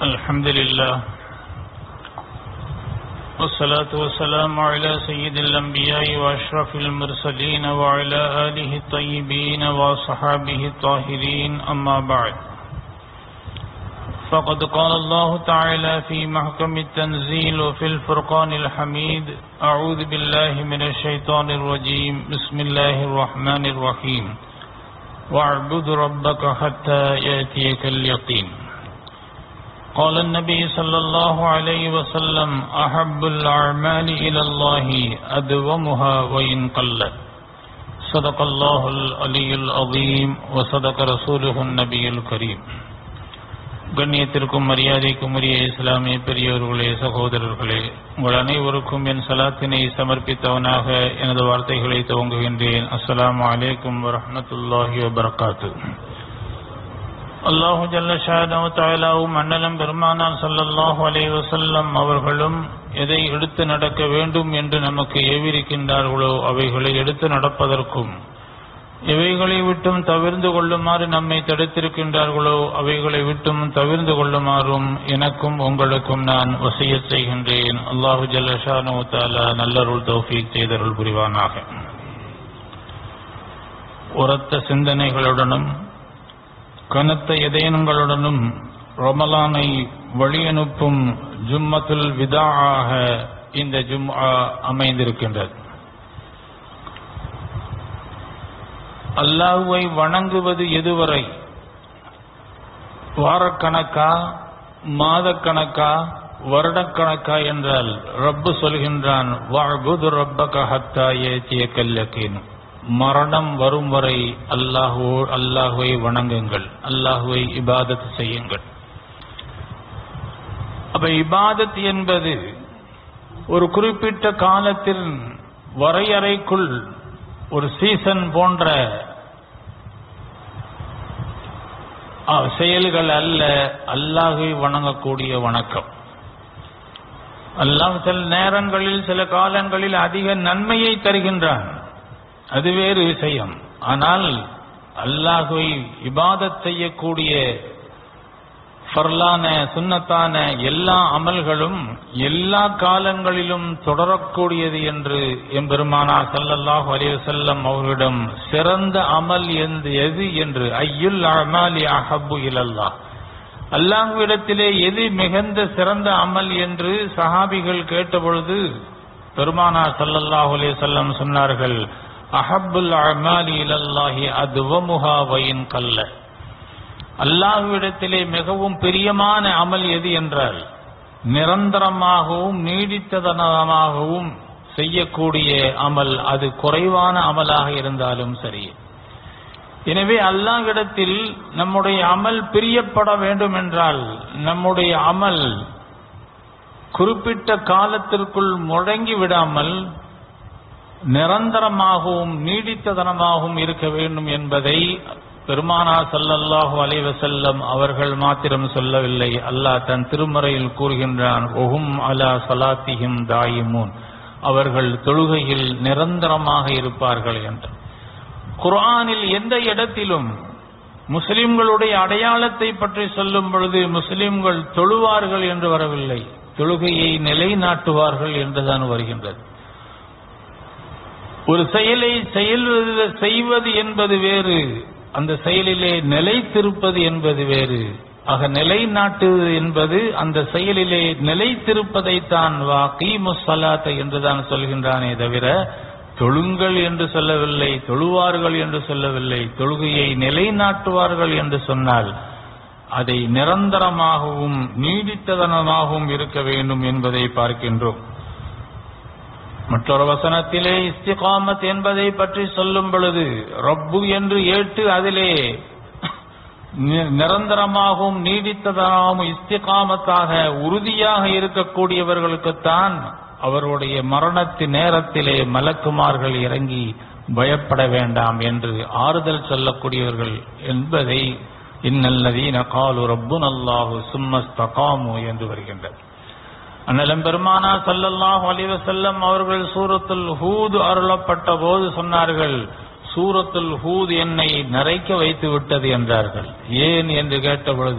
الحمد لله والصلاة والسلام على سيد الأنبياء وأشرف المرسلين وعلى آله الطيبين وصحابه الطاهرين أما بعد فقد قال الله تعالى في محكم التنزيل وفي الفرقان الحميد أعوذ بالله من الشيطان الرجيم بسم الله الرحمن الرحيم واعبد ربك حتى يأتيك اليقين قال النبي صلى الله عليه وسلم أحب الأعمال إلى الله أدومها وإن قلت صدق الله العلي العظيم وصدق رسوله النبي الكريم கண்ணியத்திற்கும் மரியாதைக்கும் உரிய இஸ்லாமிய பெரியவர்களே சகோதரர்களே உங்கள் அனைவருக்கும் என் சலாத்தினை சமர்ப்பித்தவனாக எனது வார்த்தைகளை துவங்குகின்றேன் அஸ்ஸலாமு அலைக்கும் வரஹ்மத்துல்லாஹி வபரகாத்து அல்லாஹு ஜல்ல ஷானு தாலாவும் அண்ணலம் பெருமானார் ஸல்லல்லாஹு அலைஹி வஸல்லம் அவர்களும் எதை எடுத்து நடக்க வேண்டும் என்று நமக்கு ஏவிருக்கின்றார்களோ அவைகளை எடுத்து நடப்பதற்கும் எவைகளை விட்டும் தவிர்ந்து கொள்ளுமாறு நம்மை தடுத்திருக்கின்றார்களோ அவைகளை விட்டும் தவிர்ந்து கொள்ளுமாறும் எனக்கும் உங்களுக்கும் நான் வசிய செய்கின்றேன் அல்லாஹு ஜல்லஷானு தாலா நல்லருள் தௌஃபீக் செய்தருள் புரிவானாக உரத்த சிந்தனைகளுடனும் கனத்த இதயங்களுடனும் ரமலானை வழியனுப்பும் ஜும்மத்துல் விதாஆக இந்த ஜும்ஆ அமைந்திருக்கின்றது அல்லாஹுவை வணங்குவது எதுவரை வாரக்கணக்கா மாதக்கணக்கா வருடக்கணக்கா என்றால் ரப்பு சொல்கின்றான் வாழ்புது ரப்பக ஹத்தா ஏத்திய கல்லக்கீன் மரணம் வரும் வரை அல்லாஹோ அல்லாஹுவை வணங்குங்கள் அல்லாஹுவை இபாதத் செய்யுங்கள் அப்ப இபாதத் என்பது ஒரு குறிப்பிட்ட காலத்தில் வரையறைக்குள் ஒரு சீசன் போன்ற செயல்கள் அல்ல அல்லாஹை வணங்கக்கூடிய வணக்கம் அல்லாஹ் சில நேரங்களில் சில காலங்களில் அதிக நன்மையை தருகின்றான் அது வேறு விஷயம் ஆனால் அல்லாஹுவை இபாதத் செய்யக்கூடிய ஃபர்லான சுன்னத்தான எல்லா அமல்களும் எல்லா காலங்களிலும் தொடரக்கூடியது என்று எம்பெருமானா சல்லல்லாஹு அலைவசல்லம் அவர்களிடம் சிறந்த அமல் எந்த எது என்று ஐயுல் அமாலி அஹப்பு இலல்லா அல்லாஹுவிடத்திலே எது மிகுந்த சிறந்த அமல் என்று சஹாபிகள் கேட்டபொழுது பெருமானா சல்லல்லாஹு அலைவசல்லம் சொன்னார்கள் அஹப்புல் அமாலி இலல்லாஹி அதுவமுகா வயின் கல்ல அல்லாஹுவிடத்திலே மிகவும் பிரியமான அமல் எது என்றால் நிரந்தரமாகவும் நீடித்ததனமாகவும் செய்யக்கூடிய அமல் அது குறைவான அமலாக இருந்தாலும் சரி எனவே அல்லாஹ்விடத்தில் நம்முடைய அமல் பிரியப்பட வேண்டும் என்றால் நம்முடைய அமல் குறிப்பிட்ட காலத்திற்குள் முழங்கி விடாமல் நிரந்தரமாகவும் நீடித்ததனமாகவும் இருக்க வேண்டும் என்பதை பெருமானா சல்லல்லாஹு அலைவசல்லம் அவர்கள் மாத்திரம் சொல்லவில்லை அல்லாஹ் தன் திருமறையில் கூறுகின்றான் ஒஹும் அலா சலாத்திஹிம் தாயிமூன் அவர்கள் தொழுகையில் நிரந்தரமாக இருப்பார்கள் என்று குர்ஆனில் எந்த இடத்திலும் முஸ்லிம்களுடைய அடையாளத்தை பற்றி சொல்லும் பொழுது முஸ்லிம்கள் தொழுவார்கள் என்று வரவில்லை தொழுகையை நிலைநாட்டுவார்கள் என்றுதான் வருகின்றது ஒரு செயலை செயல் செய்வது என்பது வேறு அந்த செயலிலே நிலைத்திருப்பது என்பது வேறு ஆக நிலைநாட்டுவது என்பது அந்த செயலிலே நிலைத்திருப்பதைத்தான் வா கீமுசலாத்த என்றுதான் சொல்கின்றானே தவிர தொழுங்கள் என்று சொல்லவில்லை தொழுவார்கள் என்று சொல்லவில்லை தொழுகையை நிலைநாட்டுவார்கள் என்று சொன்னால் அதை நிரந்தரமாகவும் நீடித்ததனமாகவும் இருக்க வேண்டும் என்பதை பார்க்கின்றோம் மற்றொரு வசனத்திலே இஸ்திகாமத் என்பதை பற்றி சொல்லும் பொழுது ரப்பு என்று ஏற்று அதிலே நிரந்தரமாகவும் நீடித்ததாகவும் இஸ்திகாமத்தாக உறுதியாக இருக்கக்கூடியவர்களுக்குத்தான் அவருடைய மரணத்தின் நேரத்திலே மலக்குமார்கள் இறங்கி பயப்பட வேண்டாம் என்று ஆறுதல் சொல்லக்கூடியவர்கள் என்பதை இன்னல்லதீன காலு ரப்புன் அல்லாஹு சும்மஸ்தகாமு என்று வருகின்றது அண்ணலம் பெருமானா சல்லல்லாஹு அலிவசல்லம் அவர்கள் சூரத்துல் ஹூது அருளப்பட்ட போது சொன்னார்கள் சூரத்துல் ஹூத் என்னை நரைக்க வைத்து விட்டது என்றார்கள் ஏன் என்று கேட்ட பொழுது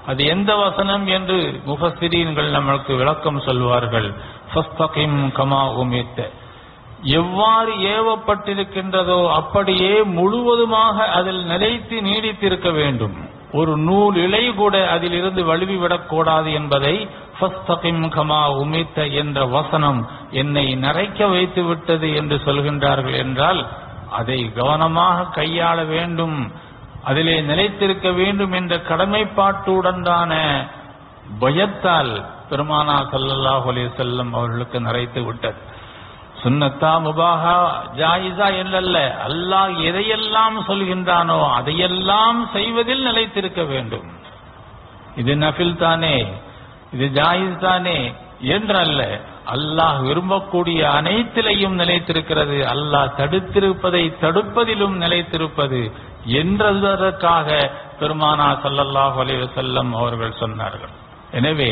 அது எந்த வசனம் என்று முஃபஸ்ஸிரீன்கள் நமக்கு விளக்கம் சொல்வார்கள் ஃபஸ்தகிம் கமா உமித்த எவ்வாறு ஏவப்பட்டிருக்கின்றதோ அப்படியே முழுவதுமாக அதில் நிலைத்து நீடித்திருக்க வேண்டும் ஒரு நூல் இலை கூட அதிலிருந்து வழுவிவிடக் கூடாது என்பதை ஃபஸ்தகிம் கமா உமித்த என்ற வசனம் என்னை நரைக்க வைத்து விட்டது என்று சொல்கின்றார்கள் என்றால் அதை கவனமாக கையாள வேண்டும் அதிலே நிலைத்திருக்க வேண்டும் என்ற கடமைப்பாட்டுடன் தான பயத்தால் பெருமானா ஸல்லல்லாஹு அலைஹி வஸல்லம் அவர்களுக்கு நரைத்து விட்டது சுன்னத்தா முபாஹா ஜாயிஸா இல்லல்ல அல்லாஹ் எதையெல்லாம் சொல்கின்றானோ அதையெல்லாம் செய்வதில் நிலைத்திருக்க வேண்டும் இது நஃபில் தானே இது ஜாயிஸ் தானே என்றல்ல அல்லாஹ் விரும்பக்கூடிய அனைத்திலையும் நிலைத்திருக்கிறது அல்லாஹ் தடுத்திருப்பதை தடுப்பதிலும் நிலைத்திருப்பது என்றதற்காக பெருமானா ஸல்லல்லாஹு அலைஹி வஸல்லம் அவர்கள் சொன்னார்கள் எனவே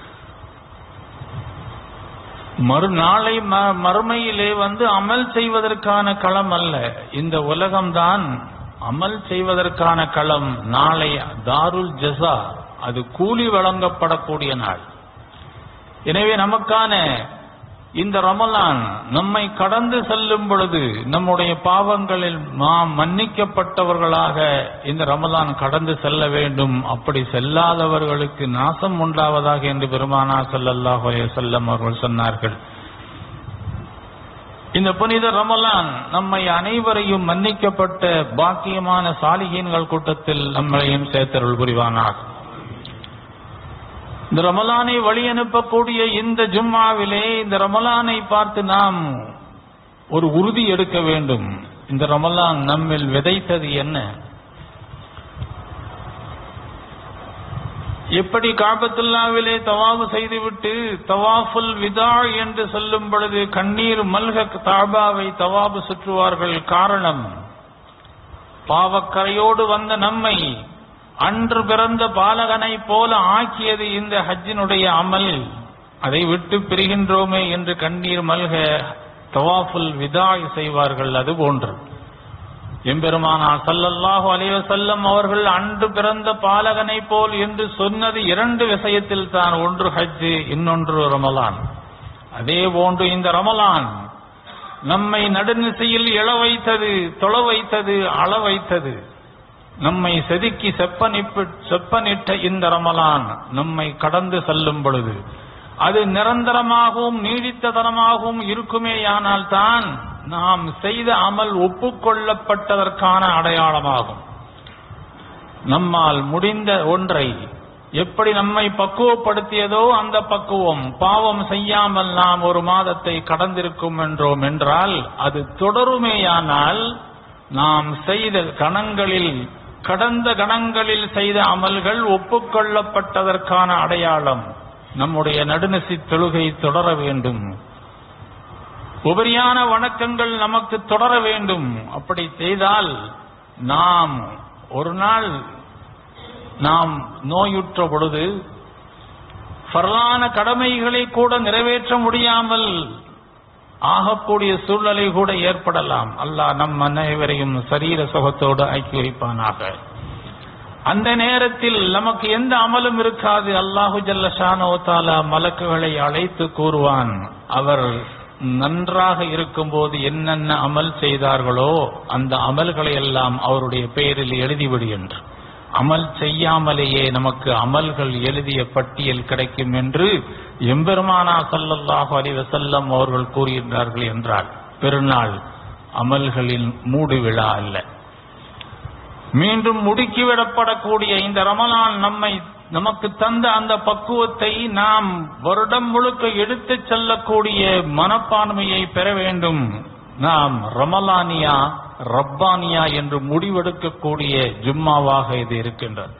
மறுநாளை ம- மறுமையிலே வந்து அமல் செய்வதற்கான களம் அல்ல இந்த உலகம்தான் அமல் செய்வதற்கான களம் நாளை தாருல் ஜஸா அது கூலி வழங்கப்படக்கூடிய நாள் எனவே நமக்கான இந்த ரமலான் நம்மை கடந்து செல்லும் பொழுது நம்முடைய பாவங்களில் நாம் மன்னிக்கப்பட்டவர்களாக இந்த ரமலான் கடந்து செல்ல வேண்டும் அப்படி செல்லாதவர்களுக்கு நாசம் உண்டாவதாக என்று பெருமானா ஸல்லல்லாஹு அலைஹி வஸல்லம் அவர்கள் சொன்னார்கள் இந்த புனித ரமலான் நம்மை அனைவரையும் மன்னிக்கப்பட்ட பாக்கியமான சாலிகீன்கள் கூட்டத்தில் நம்மளையும் சேர்த்தருள் புரிவானாக இந்த ரமலானை வழி அனுப்பக்கூடிய இந்த ஜும்மாவிலே இந்த ரமலானை பார்த்து நாம் ஒரு உறுதி எடுக்க வேண்டும் இந்த ரமலான் நம்மில் விதைத்தது என்ன எப்படி காபத்துல்லாவிலே தவாபு செய்துவிட்டு தவாஃபுல் விதா என்று சொல்லும் பொழுது கண்ணீர் மல்க தாபாவை தவாபு சுற்றுவார்கள் காரணம் பாவக்கரையோடு வந்த நம்மை அன்று பிறந்த பாலகனை போல ஆக்கியது இந்த ஹஜ்ஜினுடைய அமல் அதை விட்டு பிரிகின்றோமே என்று கண்ணீர் மல்க தவாஃபுல் விதாய் செய்வார்கள் அது போன்று எம்பெருமானார் ஸல்லல்லாஹு அலைஹி வஸல்லம் அவர்கள் அன்று பிறந்த பாலகனை போல் என்று சொன்னது இரண்டு விஷயத்தில் தான் ஒன்று ஹஜ் இன்னொன்று ரமலான் அதே போன்று இந்த ரமலான் நம்மை நடுநிசையில் எழ வைத்தது தொழ வைத்தது அள வைத்தது நம்மை செதுக்கி செப்பனிப்பு செப்பனிட்ட இந்த ரமலான் நம்மை கடந்து செல்லும் பொழுது அது நிரந்தரமாகவும் நீடித்ததனமாகவும் இருக்குமேயானால் தான் நாம் செய்த அமல் ஒப்புக்கொள்ளப்பட்டதற்கான அடையாளமாகும் நம்மால் முடிந்த ஒன்றை எப்படி நம்மை பக்குவப்படுத்தியதோ அந்த பக்குவம் பாவம் செய்யாமல் நாம் ஒரு மாதத்தை கடந்திருக்கும் என்றோம் என்றால் அது தொடருமேயானால் நாம் செய்த கணங்களில் கடந்த கணங்களில் செய்த அமல்கள் ஒப்புக்கொள்ளப்பட்டதற்கான அடையாளம் நம்முடைய நடுநிசி தொழுகை தொடர வேண்டும் உபரியான வணக்கங்கள் நமக்கு தொடர வேண்டும் அப்படி செய்தால் நாம் ஒரு நாள் நாம் நோயுற்ற பொழுது ஃபர்லான கடமைகளை கூட நிறைவேற்ற முடியாமல் ஆகக்கூடிய சூழ்நிலை கூட ஏற்படலாம் அல்லாஹ் நம் அனைவரையும் சரீர சுகத்தோடு ஆக்கி வைப்பானாக அந்த நேரத்தில் நமக்கு எந்த அமலும் இருக்காது அல்லாஹு ஜல்ல ஷானோ தாலா மலக்குகளை அழைத்து கூறுவான் அவர் நன்றாக இருக்கும்போது என்னென்ன அமல் செய்தார்களோ அந்த அமல்களை எல்லாம் அவருடைய பெயரில் எழுதிவிடு என்று அமல் செய்யாமலேயே நமக்கு அமல்கள் எழுதிய பட்டியல் கிடைக்கும் என்று எம்பெருமானா ஸல்லல்லாஹு அலைஹி வஸல்லம் அவர்கள் கூறுகின்றார்கள் என்றால் பெருநாள் அமல்களின் மூடு விழா அல்ல மீண்டும் முடுக்கிவிடப்படக்கூடிய இந்த ரமலான் நம்மை நமக்கு தந்த அந்த பக்குவத்தை நாம் வருடம் முழுக்க எடுத்துச் செல்லக்கூடிய மனப்பான்மையை பெற வேண்டும் நாம் ரமலானியா ரப்பானியா என்று முடிவெடுக்கக்கூடிய ஜும்மாவாக இது இருக்கின்றது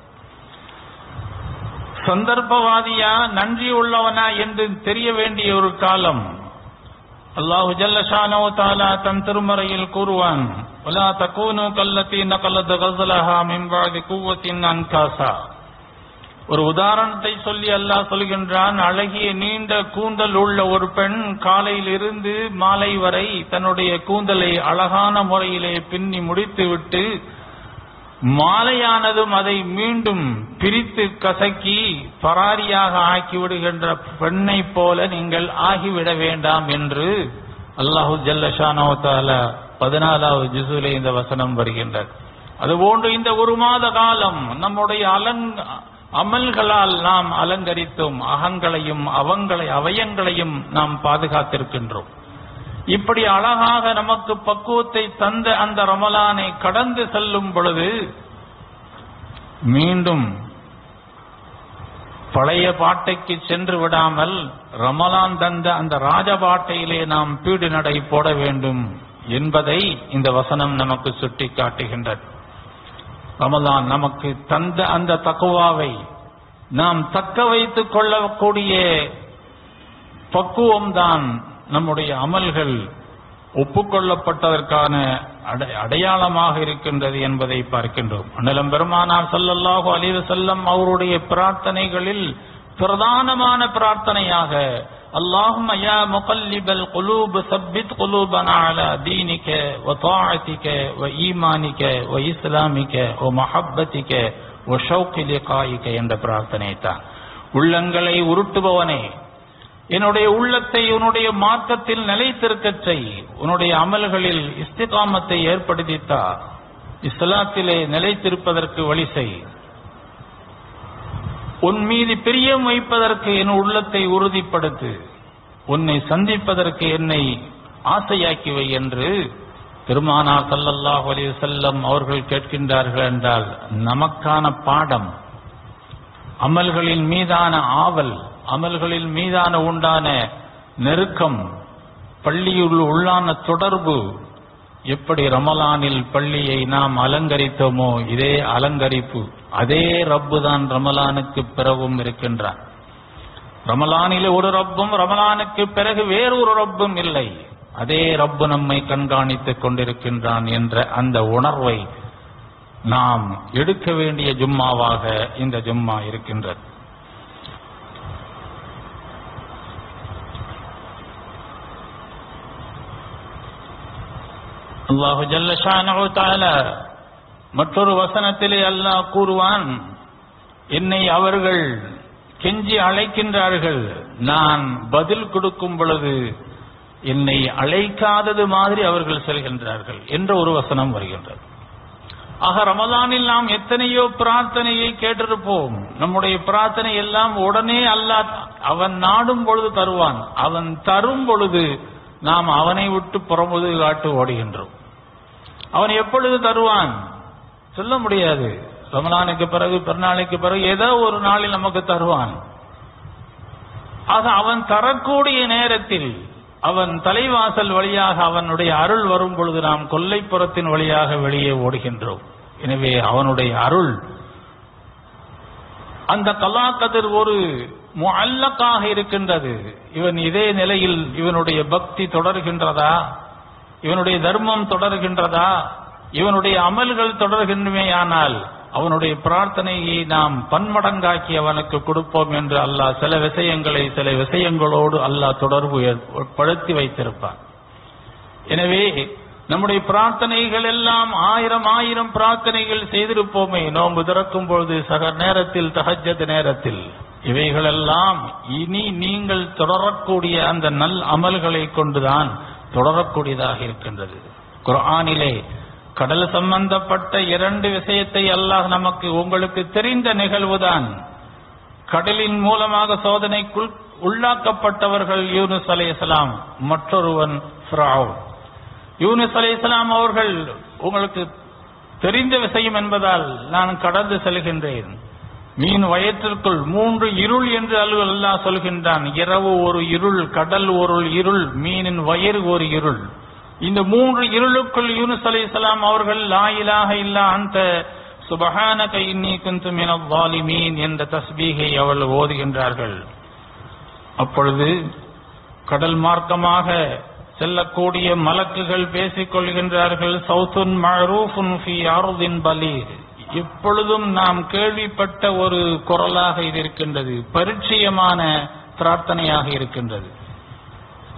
சந்தர்ப்பவாதியா நன்றி உள்ளவனா என்று தெரிய வேண்டிய ஒரு காலம் அல்லாஹு ஜல்ல ஷானோ தாலா தன் திருமறையில் கூறுவான் ولا تكونوا كالتي نقلت غزلها من بعد قوة أنكاسا ஒரு உதாரணத்தை சொல்லி அல்லாஹ் சொல்கின்றான் அழகிய நீண்ட கூந்தல் உள்ள ஒரு பெண் காலையிலிருந்து மாலை வரை தன்னுடைய கூந்தலை அழகான முறையிலே பின்னி முடித்துவிட்டு மாலையானதும் அதை மீண்டும் பிரித்து கசக்கி பராரியாக ஆக்கிவிடுகின்ற பெண்ணை போல நீங்கள் ஆகிவிட வேண்டாம் என்று அல்லாஹு ஜல்லஷானோ தால பதினாலாவது ஜிசுல இந்த வசனம் வருகின்றது அதுபோன்று இந்த ஒரு மாத காலம் நம்முடைய அலங் அமல்களால் நாம் அலங்கரித்தோம் அகங்களையும் அவங்களை அவயங்களையும் நாம் பாதுகாத்திருக்கின்றோம் இப்படி அழகாக நமக்கு பக்குவத்தை தந்த அந்த ரமலானை கடந்து செல்லும் பொழுது மீண்டும் பழைய பாட்டைக்கு சென்று விடாமல் ரமலான் தந்த அந்த ராஜபாட்டையிலே நாம் பீடு நடை போட வேண்டும் என்பதை இந்த வசனம் நமக்கு சுட்டி காட்டுகின்றது ரமலான் நமக்கு தந்த அந்த தக்குவாவை நாம் தக்க வைத்துக் கொள்ளக்கூடிய பக்குவம்தான் நம்முடைய அமல்கள் ஒப்புக்கொள்ளப்பட்டதற்கான அடை- அடையாளமாக இருக்கின்றது என்பதை பார்க்கின்றோம் அண்ணலம் பெருமானார் ஸல்லல்லாஹு அலைஹி வஸல்லம் அவருடைய பிரார்த்தனைகளில் பிரதானமான பிரார்த்தனையாக اللهم يا مقلب القلوب ثبت قلوبنا على دينك وطاعتك وإيمانك وإسلامك ومحبتك وشوق لقائك என்ற பிரார்த்தனை தான் உள்ளங்களை உருட்டுபவனே என்னுடைய உள்ளத்தை உன்னுடைய மார்க்கத்தில் நிலைத்திருக்கச் செய் உன்னுடைய அமல்களில் இஸ்திகாமத்தை ஏற்படுத்தித்தா இஸ்லாத்திலே நிலைத்திருப்பதற்கு வழி செய் உன் மீது பிரியம் வைப்பதற்கு என் உள்ளத்தை உறுதிப்படுத்து உன்னை சந்திப்பதற்கு என்னை ஆசையாக்கி வை என்று பெருமானார் ஸல்லல்லாஹு அலைஹி வஸல்லம் அவர்கள் கேட்கின்றார்கள் என்றால் நமக்கான பாடம் அமல்களின் மீதான ஆவல் அமல்களின் மீதான உண்டான நெருக்கம் பள்ளியுள் உள்ளான தொடர்பு எப்படி ரமலானில் பள்ளியை நாம் அலங்கரித்தோமோ இதே அலங்கரிப்பு அதே ரப்பு தான் ரமலானுக்கு பிறகும் இருக்கின்றான் ரமலானிலே ஒரு ரப்பும் ரமலானுக்கு பிறகு வேறொரு ரப்பும் இல்லை அதே ரப்பு நம்மை கண்காணித்துக் கொண்டிருக்கின்றான் என்ற அந்த உணர்வை நாம் எடுக்க வேண்டிய ஜும்மாவாக இந்த ஜும்மா இருக்கின்றது அல்லாஹு ஜல்ல ஷானஹு தஆலா மற்றொரு வசனத்திலே அல்லாஹ் கூறுவான் என்னை அவர்கள் கெஞ்சி அழைக்கின்றார்கள் நான் பதில் கொடுக்கும் பொழுது என்னை அழைக்காதது மாதிரி அவர்கள் செல்கின்றார்கள் என்ற ஒரு வசனம் வருகின்றது ஆக ரமலானில் நாம் எத்தனையோ பிரார்த்தனையை கேட்டிருப்போம் நம்முடைய பிரார்த்தனை எல்லாம் உடனே அல்லாஹ் அவன் நாடும் பொழுது தருவான் அவன் தரும் பொழுது நாம் அவனை விட்டு புறமுது காட்டு ஓடுகின்றோம் அவன் எப்பொழுது தருவான் சொல்ல முடியாது ரமலானுக்கு பிறகு பெருநாளைக்கு பிறகு ஏதோ ஒரு நாளில் நமக்கு தருவான் ஆக அவன் தரக்கூடிய நேரத்தில் அவன் தலைவாசல் வழியாக அவனுடைய அருள் வரும் பொழுது நாம் கொல்லைப்புறத்தின் வழியாக வெளியே ஓடுகின்றோம் எனவே அவனுடைய அருள் அந்த கலாக்கதிர் ஒரு முஅல்லக்காக இருக்கின்றது இவன் இதே நிலையில் இவனுடைய பக்தி தொடர்கின்றதா இவனுடைய தர்மம் தொடர்கின்றதா இவனுடைய அமல்கள் தொடர்கின்றமையானால் அவனுடைய பிரார்த்தனையை நாம் பன்மடங்காக்கி அவனுக்கு கொடுப்போம் என்று அல்லாஹ் சில விஷயங்களை சில விஷயங்களோடு அல்லாஹ் தொடர்பு ஏற்படுத்தி வைத்திருப்பான் எனவே நம்முடைய பிரார்த்தனைகள் எல்லாம் ஆயிரம் ஆயிரம் பிரார்த்தனைகள் செய்திருப்போமே நோன்பு திறக்கும் பொழுது சக நேரத்தில் தஹஜத் நேரத்தில் இவைகளெல்லாம் இனி நீங்கள் தொடரக்கூடிய அந்த நல் அமல்களை கொண்டுதான் தொடரக்கூடியதாக இருக்கின்றது குர்ஆனிலே கடல் சம்பந்தப்பட்ட இரண்டு விஷயத்தை அல்லாஹ் நமக்கு உங்களுக்கு தெரிந்த நிகழ்வுதான் கடலின் மூலமாக சோதனைக்குள் உள்ளாக்கப்பட்டவர்கள் யூனுஸ் அலைஹிஸ்ஸலாம் மற்றொருவன் ஃபிரௌன் யூனுஸ் அலைஹிஸ்ஸலாம் அவர்கள் உங்களுக்கு தெரிந்த விஷயம் என்பதால் நான் கடந்து செல்கின்றேன் மீன் வயற்றிற்குள் மூன்று இருள் என்று அல்லாஹ் அல்லாஹ் சொல்கின்றான் இரவு ஒரு இருள் கடல் ஒரு இருள் மீனின் வயிறு ஒரு இருள் இந்த மூன்று இருளுக்குள் யூனுஸ் அலைஹிஸ்ஸலாம் அவர்கள் லா இலாஹ இல்லா அந்த சுபஹானக இன்னி குந்து மினல் ஸாலிமீன் என்ற தஸ்பீகை அவர்கள் ஓதுகின்றார்கள் அப்பொழுது கடல் மார்க்கமாக செல்லக்கூடிய மலக்குகள் பேசிக் கொள்கின்றார்கள் சௌத்துன் மஅரூஃபுன் ஃபி அர்தின் பலீர் எப்பொழுதும் நாம் கேள்விப்பட்ட ஒரு குரலாக இது இருக்கின்றது பரிச்சயமான பிரார்த்தனையாக இருக்கின்றது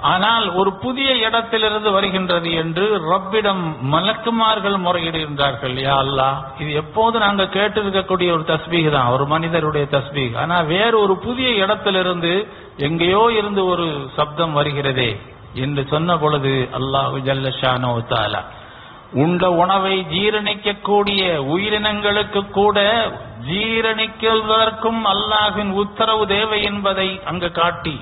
ஆனால் ஒரு புதிய இடத்திலிருந்து வருகின்றது என்று ரப்பிடம் மலக்குமார்கள் முறையிடுகின்றார்கள் யா அல்லாஹ் இது எப்போது நாங்க கேட்டிருக்கக்கூடிய ஒரு தஸ்பீக் தான் ஒரு மனிதருடைய தஸ்பீக் ஆனா வேறு ஒரு புதிய இடத்திலிருந்து எங்கேயோ இருந்து ஒரு சப்தம் வருகிறதே என்று சொன்ன பொழுது அல்லாஹு ஜல்லஷானோ தாலா உண்ட உணவை ஜீரணிக்கக்கூடிய உயிரினங்களுக்கு கூட ஜீரணிக்குவதற்கும் அல்லாஹின் உத்தரவு தேவை என்பதை அங்கு காட்டி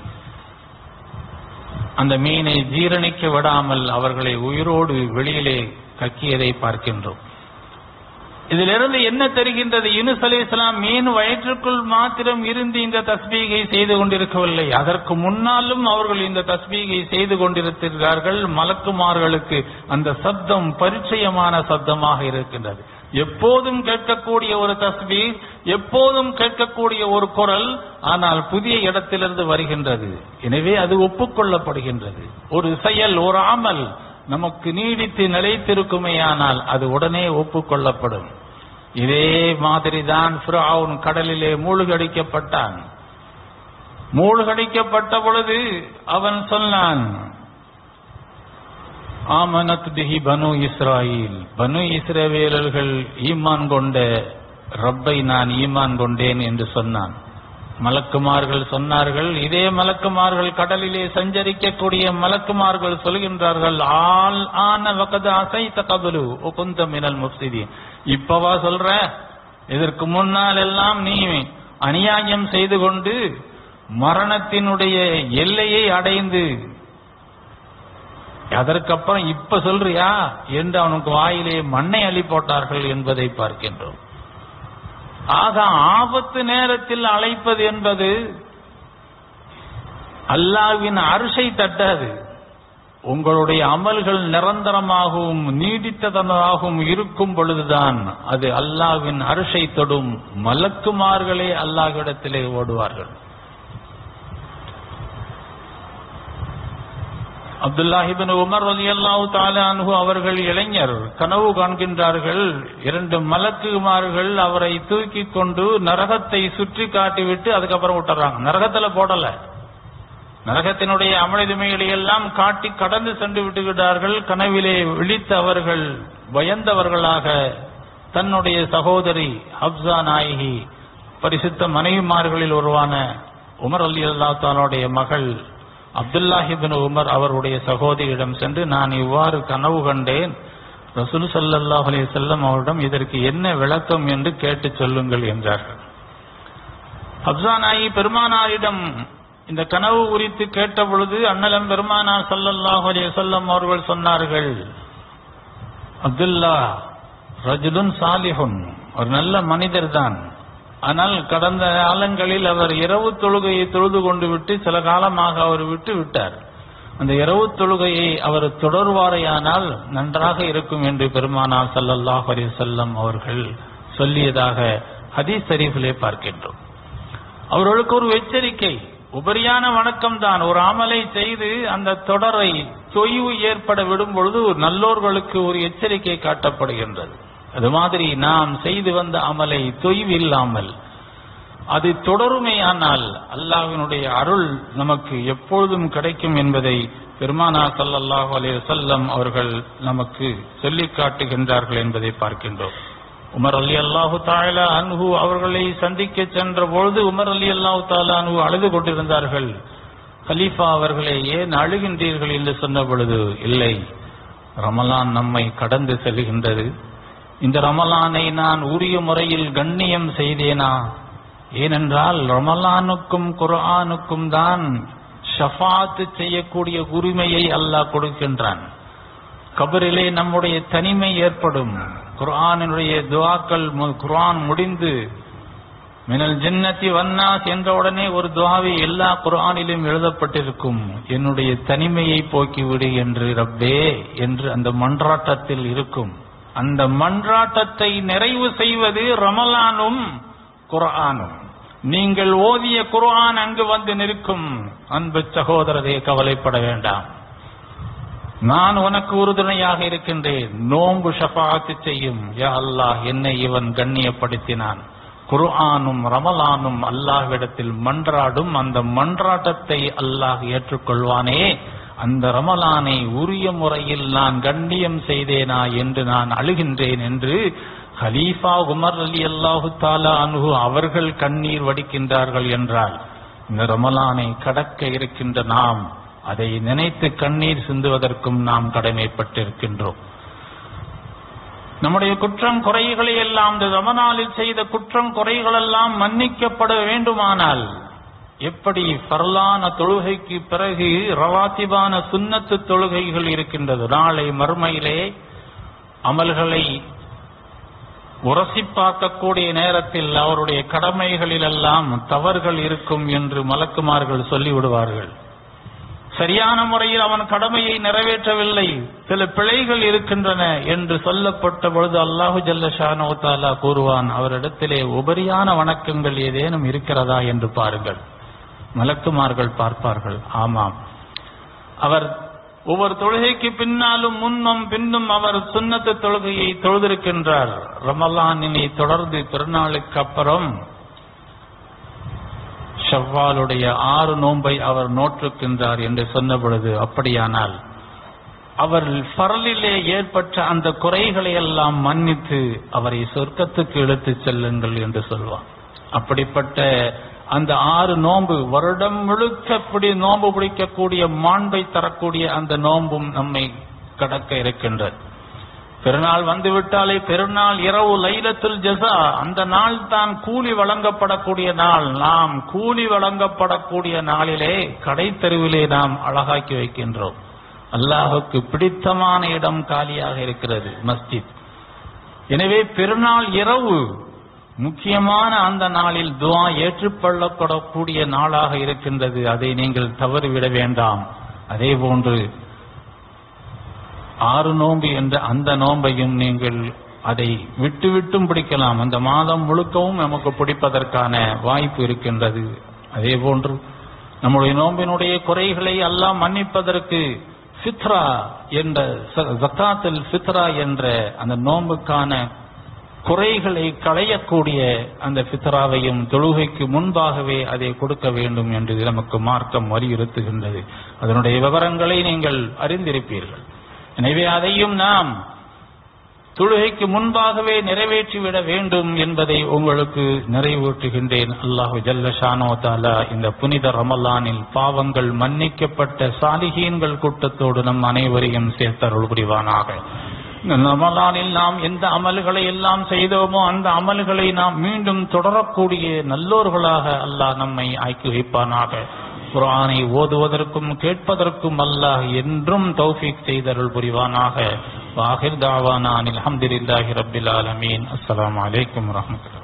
அந்த மீனை ஜீரணிக்க விடாமல் அவர்களை உயிரோடு வெளியிலே கக்கியதை பார்க்கின்றோம் இதிலிருந்து என்ன தெரிகின்றது யூனுஸ் அலி இஸ்லாம் மீன் வயிற்றுக்குள் மாத்திரம் இருந்து இந்த தஸ்பீகை செய்து கொண்டிருக்கவில்லை அதற்கு முன்னாலும் அவர்கள் இந்த தஸ்பீகை செய்து கொண்டிருக்கிறார்கள் மலக்குமார்களுக்கு அந்த சப்தம் பரிச்சயமான சப்தமாக இருக்கின்றது எப்போதும் கேட்கக்கூடிய ஒரு தஸ்பீர் எப்போதும் கேட்கக்கூடிய ஒரு குரல் ஆனால் புதிய இடத்திலிருந்து வருகின்றது எனவே அது ஒப்புக்கொள்ளப்படுகின்றது ஒரு செயல் ஒரு அமல் நமக்கு நீடித்து நிலைத்திருக்குமேயானால் அது உடனே ஒப்புக்கொள்ளப்படும் இதே மாதிரிதான் ஃபிரௌன் கடலிலே மூழ்கடிக்கப்பட்டான் மூழ்கடிக்கப்பட்ட பொழுது அவன் சொன்னான் ஆமனத் பிஹி பனு இஸ்ராயில் பனு இஸ்ரவேலர்கள் ஈமான் கொண்ட ரப்பை நான் ஈமான் கொண்டேன் என்று சொன்னான் மலக்குமார்கள் சொன்னார்கள் இதே மலக்குமார்கள் கடலிலே சஞ்சரிக்கக்கூடிய மலக்குமார்கள் சொல்கின்றார்கள் ஆல் ஆன வகது அசைத்த கபலு உகுந்த மினல் முப்சிதி இப்பவா சொல்ற இதற்கு முன்னால் எல்லாம் நீ அநியாயம் செய்து கொண்டு மரணத்தினுடைய எல்லையை அடைந்து அதற்கப்புறம் இப்ப சொல்றியா என்று அவனுக்கு வாயிலே மண்ணை அள்ளி போட்டார்கள் என்பதை பார்க்கின்றோம் ஆக ஆபத்து நேரத்தில் அழைப்பது என்பது அல்லாவின் அரிசை தட்டாது உங்களுடைய அமல்கள் நிரந்தரமாகவும் நீடித்ததனதாகவும் இருக்கும் பொழுதுதான் அது அல்லாவின் அரிசை தொடும் மலக்குமார்களே அல்லாஹ்விடத்திலே ஓடுவார்கள் அப்துல்லாஹிபின் உமர் அலி அல்லாஹு தாலானு அவர்கள் இளைஞர் கனவு காண்கின்றார்கள் இரண்டு மலக்குமார்கள் அவரை தூக்கி கொண்டு நரகத்தை சுற்றி காட்டிவிட்டு அதுக்கப்புறம் விட்டுறாங்க நரகத்துல போடல நரகத்தினுடைய அமளிதுமைகளை எல்லாம் காட்டி கடந்து சென்று விட்டுவிட்டார்கள் கனவிலே விழித்த அவர்கள் பயந்தவர்களாக தன்னுடைய சகோதரி ஹப்சா நாயகி பரிசுத்த மனைவிமார்களில் உருவான உமர் அலி அல்லா தாலுடைய மகள் அப்துல்லாஹிபின் உமர் அவருடைய சகோதரியிடம் சென்று நான் இவ்வாறு கனவு கண்டேன் ரசூல் சல்லாஹ் அலி செல்லம் அவரிடம் இதற்கு என்ன விளக்கம் என்று கேட்டு சொல்லுங்கள் என்றார்கள் அப்சானாயி பெருமானாரிடம் இந்த கனவு குறித்து கேட்ட பொழுது அண்ணலம் பெருமானார் சல்லல்லாஹு அலி செல்லம் அவர்கள் சொன்னார்கள் அப்துல்லா ரஜுலுன் சாலிஹுன் ஒரு நல்ல மனிதர் தான் ஆனால் கடந்த காலங்களில் அவர் இரவு தொழுகையை தொழுது கொண்டு விட்டு சில காலமாக அவர் விட்டு விட்டார் அந்த இரவு தொழுகையை அவர் தொடர்வாரையானால் நன்றாக இருக்கும் என்று பெருமானார் சல்லல்லாஹ் அலி செல்லம் அவர்கள் சொல்லியதாக ஹதீஸ் ஷரீஃபிலே பார்க்கின்றோம் அவர்களுக்கு ஒரு எச்சரிக்கை உபரியான வணக்கம் தான் ஒரு அமலை செய்து அந்த தொடரை தொய்வு ஏற்பட விடும் பொழுது நல்லோர்களுக்கு ஒரு எச்சரிக்கை காட்டப்படுகின்றது அது மாதிரி நாம் செய்து வந்த அமலை தொய்வு இல்லாமல் அது தொடருமேயானால் அல்லாஹ்வினுடைய அருள் நமக்கு எப்பொழுதும் கிடைக்கும் என்பதை பெருமானா சல்லல்லாஹு அலைஹி வஸல்லம் அவர்கள் நமக்கு சொல்லிக் காட்டுகின்றார்கள் என்பதை பார்க்கின்றோம் உமர் அலி அல்லாஹு தாலா அன்ஹு அவர்களை சந்திக்க சென்ற பொழுது உமர் அலி அல்லாஹு தாலா அன்ஹு அழுது கொண்டிருந்தார்கள் கலீஃபா அவர்களே ஏன் அழுகின்றீர்கள் என்று சொன்ன பொழுது இல்லை ரமலான் நம்மை கடந்து செல்கின்றது இந்த ரமலானை நான் உரிய முறையில் கண்ணியம் செய்தேனா ஏனென்றால் ரமலானுக்கும் குர்ஆனுக்கும் தான் ஷஃபாத்து செய்யக்கூடிய உரிமையை அல்லாஹ் கொடுக்கின்றான் கபரிலே நம்முடைய தனிமை ஏற்படும் குர்ஆனினுடைய துவாக்கள் மு- குர்ஆன் முடிந்து மினல் ஜன்னத்தி வன்னாஸ் என்ற உடனே ஒரு துவாவை எல்லா குர்ஆனிலும் எழுதப்பட்டிருக்கும் என்னுடைய தனிமையை போக்கிவிடு என்று ரப்பே என்று அந்த மன்றாட்டத்தில் இருக்கும் அந்த மன்றாட்டத்தை நிறைவு செய்வது ரமலானும் குர்ஆனும் நீங்கள் ஓதிய குர்ஆன் அங்கு வந்து நிற்கும் அன்பு சகோதரரே கவலைப்பட வேண்டாம் நான் உனக்கு உறுதுணையாக இருக்கின்றேன் நோன்பு ஷஃபாத்து செய்யும் யா அல்லாஹ் என்னை இவன் கண்ணியப்படுத்தினான் குர்ஆனும் ரமலானும் அல்லாஹ்விடத்தில் மன்றாடும் அந்த மன்றாட்டத்தை அல்லாஹ் ஏற்றுக்கொள்வானே அந்த ரமலானை உரிய முறையில் நான் கண்ணியம் செய்தேனா என்று நான் அழுகின்றேன் என்று ஹலீஃபா உமர் அலி அல்லாஹு தாலா அன்ஹு அவர்கள் கண்ணீர் வடிக்கின்றார்கள் என்றால் இந்த ரமலானை கடக்க இருக்கின்ற நாம் அதை நினைத்து கண்ணீர் சிந்துவதற்கும் நாம் கடமைப்பட்டிருக்கின்றோம் நம்முடைய குற்றம் குறைகளை எல்லாம் இந்த ரமணாலில் செய்த குற்றம் குறைகள் எல்லாம் மன்னிக்கப்பட வேண்டுமானால் எப்படி பரலான தொழுகைக்கு பிறகு ரவாத்திபான சுன்னத்து தொழுகைகள் இருக்கின்றது நாளை மறுமையிலே அமல்களை உரசி பார்க்கக்கூடிய நேரத்தில் அவருடைய கடமைகளிலெல்லாம் தவறுகள் இருக்கும் என்று மலக்குமார்கள் சொல்லிவிடுவார்கள் சரியான முறையில் அவன் கடமையை நிறைவேற்றவில்லை சில பிழைகள் இருக்கின்றன என்று சொல்லப்பட்ட பொழுது அல்லாஹு ஜல்ல ஷானோ தாலா கூறுவான் அவரிடத்திலே உபரியான வணக்கங்கள் ஏதேனும் இருக்கிறதா என்று பாருங்கள் மலக்குமார்கள் பார்ப்பார்கள் ஆமாம் அவர் ஒவ்வொரு தொழுகைக்கு பின்னாலும் முன்னும் பின்னும் அவர் சுன்னத்து தொழுகையை தொழுதிருக்கின்றார் ரமலானினை தொடர்ந்து பிறநாளுக்கு அப்புறம் ஷவ்வாலுடைய ஆறு நோன்பை அவர் நோற்றிருக்கின்றார் என்று சொன்ன பொழுது அப்படியானால் அவர் பரலிலே ஏற்பட்ட அந்த குறைகளை எல்லாம் மன்னித்து அவரை சொர்க்கத்துக்கு இழுத்துச் செல்லுங்கள் என்று சொல்வார் அப்படிப்பட்ட அந்த ஆறு நோன்பு வருடம் முழுக்க இப்படி நோன்பு பிடிக்கக்கூடிய மாண்பை தரக்கூடிய அந்த நோன்பும் நம்மை கடக்க இருக்கின்றது பெருநாள் வந்துவிட்டாலே பெருநாள் இரவு லைலத்துல் ஜஸா அந்த நாள் தான் கூலி வழங்கப்படக்கூடிய நாள் நாம் கூலி வழங்கப்படக்கூடிய நாளிலே கடை தெருவிலே நாம் அழகாக்கி வைக்கின்றோம் அல்லாஹுக்கு பிடித்தமான இடம் காலியாக இருக்கிறது மஸ்ஜித் எனவே பெருநாள் இரவு முக்கியமான அந்த நாளில் துவா ஏற்றுக்கொள்ளப்படக்கூடிய நாளாக இருக்கின்றது அதை நீங்கள் தவறிவிட வேண்டாம் அதே போன்று ஆறு நோன்பு என்ற அந்த நோன்பையும் நீங்கள் அதை விட்டு விட்டும் பிடிக்கலாம் அந்த மாதம் முழுக்கவும் நமக்கு பிடிப்பதற்கான வாய்ப்பு இருக்கின்றது அதே போன்று நம்முடைய நோம்பினுடைய குறைகளை எல்லாம் மன்னிப்பதற்கு ஃபித்ரா என்ற ஜக்காத்தில் ஃபித்ரா என்ற அந்த நோன்புக்கான குறைகளை களையக்கூடிய அந்த ஃபித்ராவையும் தொழுகைக்கு முன்பாகவே அதை கொடுக்க வேண்டும் என்று நமக்கு மார்க்கம் வலியுறுத்துகின்றது அதனுடைய விவரங்களை நீங்கள் அறிந்திருப்பீர்கள் எனவே அதையும் நாம் தொழுகைக்கு முன்பாகவே நிறைவேற்றிவிட வேண்டும் என்பதை உங்களுக்கு நிறைவேற்றுகின்றேன் அல்லாஹு ஜல்ல ஷானோ தாலா இந்த புனித ரமலானில் பாவங்கள் மன்னிக்கப்பட்ட சாலிகீன்கள் கூட்டத்தோடு நம் அனைவரையும் சேர்த்தருள் புரிவானாக இந்த ரமலானில் நாம் எந்த அமல்களை எல்லாம் செய்தோமோ அந்த அமல்களை நாம் மீண்டும் தொடரக்கூடிய நல்லோர்களாக அல்லாஹ் நம்மை ஆக்கி வைப்பானாக குரானை ஓதுவதற்கும் கேட்பதற்கும் அல்லாஹ் என்றும் தௌஃபீக் செய்தருள் புரிவானாக வாஹிர் தாவானா அனில் அஹமதுல்லாஹி ரபில் ஆலமீன் அஸ்ஸலாமு அலைக்கும் வரஹ்மத்துல்லாஹி